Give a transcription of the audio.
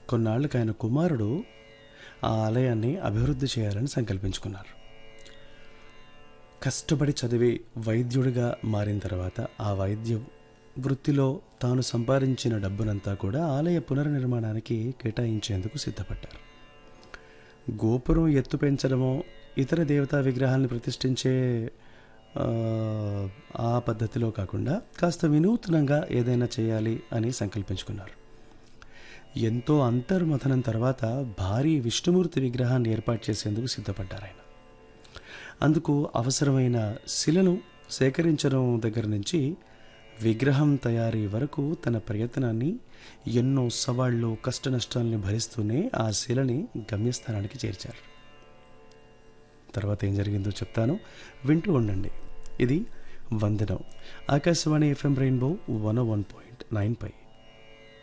కొన్నాళ్ళకి ఆయన కుమారుడు ఆ ఆలయాన్ని అభివృద్ధి చేయాలని సంకల్పించుకున్నారు కష్టపడి చదివి వైద్యుడిగా మారిన తర్వాత ఆ వైద్య వృత్తిలో తాను సంపాదించిన డబ్బునంతా కూడా ఆలయ పునర్నిర్మాణానికి కేటాయించేందుకు సిద్ధపడ్డారు గోపురం ఎత్తు పెంచడమో ఇతర దేవతా విగ్రహాలను ప్రతిష్ఠించే ఆ, ఆ పద్ధతిలో కాకుండా కాస్త వినూత్నంగా ఏదైనా చేయాలి అని సంకల్పించుకున్నారు ఎంతో అంతర్మథనం తర్వాత భారీ విష్ణుమూర్తి విగ్రహాన్ని ఏర్పాటు చేసేందుకు సిద్ధపడ్డారు ఆయన అందుకు అవసరమైన శిలను సేకరించడం దగ్గర నుంచి విగ్రహం తయారీ వరకు తన ప్రయత్నాన్ని ఎన్నో సవాళ్ళు కష్టనష్టాలని భరిస్తూనే ఆ శిలని గమ్యస్థానానికి చేర్చారు తర్వాత ఏం జరిగిందో చెప్తాను వింటూ ఉండండి ఇది వందనం Akashvani F M rainbow one one point nine పై